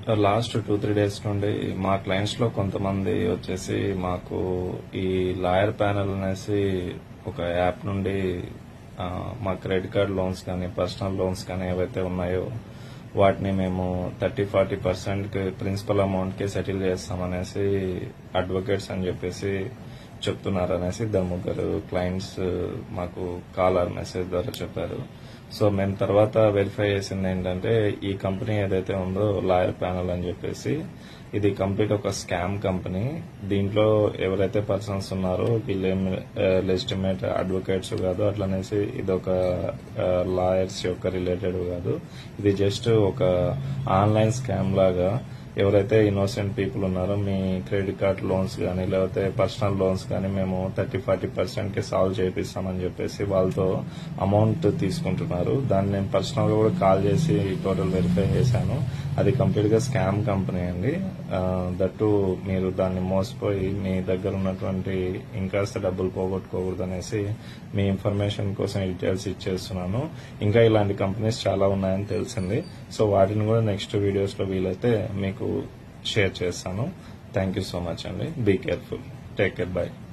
last two three days నుండి మా clients లో కొంతమంది వచ్చేసి మాకు ఈ లాయర్ ప్యానల్ అనేసి ఒక యాప్ నుండి ఆ, మా క్రెడిట్ కార్డ్ లోన్స్ కానీ పర్సనల్ లోన్స్ కానీ ఏవైతే ఉన్నాయో వాటిని మేము thirty forty percent principal amount కి సెటిల్ చేస్తామనేసి అడ్వకేట్స్ అని చెప్పేసి చెప్తున్నారు అనేసి ఇద్దరు ముగ్గురు క్లయింట్స్ మాకు కాల్ ఆర్ మెసేజ్ ద్వారా చెప్పారు సో మేము తర్వాత వెరిఫై చేసింది ఏంటంటే ఈ కంపెనీ ఏదైతే ఉందో లాయర్ ప్యానల్ అని చెప్పేసి ఇది కంప్లీట్ ఒక స్కామ్ కంపెనీ దీంట్లో ఎవరైతే పర్సన్స్ ఉన్నారో వీళ్ళేం లెజిటిమేట్ అడ్వకేట్స్ కాదు అట్లనేసి ఇది ఒక లాయర్స్ యొక్క రిలేటెడ్ కాదు ఇది జస్ట్ ఒక ఆన్లైన్ స్కామ్ లాగా ఎవరైతే ఇన్నోసెంట్ పీపుల్ ఉన్నారో మీ క్రెడిట్ కార్డ్ లోన్స్ కానీ లేకపోతే పర్సనల్ లోన్స్ కానీ మేము థర్టీ ఫార్టీ పర్సెంట్ కి సాల్వ్ చేపిస్తామని చెప్పేసి వాళ్ళతో అమౌంట్ తీసుకుంటున్నారు దాన్ని నేను పర్సనల్ గా కూడా కాల్ చేసి టోటల్ వెరిఫై చేశాను అది కంప్లీట్ గా స్కామ్ కంపెనీ అండి దట్టు మీరు దాన్ని మోసపోయి మీ దగ్గర ఉన్నటువంటి ఇంకాస్త డబ్బులు పోగొట్టుకోకూడదు అనేసి మీ ఇన్ఫర్మేషన్ కోసం డీటెయిల్స్ ఇచ్చేస్తున్నాను ఇంకా ఇలాంటి కంపెనీస్ చాలా ఉన్నాయని తెలిసింది సో వాటిని కూడా నెక్స్ట్ వీడియోస్ లో వీలైతే మీకు షేర్ చేస్తాను థ్యాంక్ యూ సో మచ్ అండి be careful take care by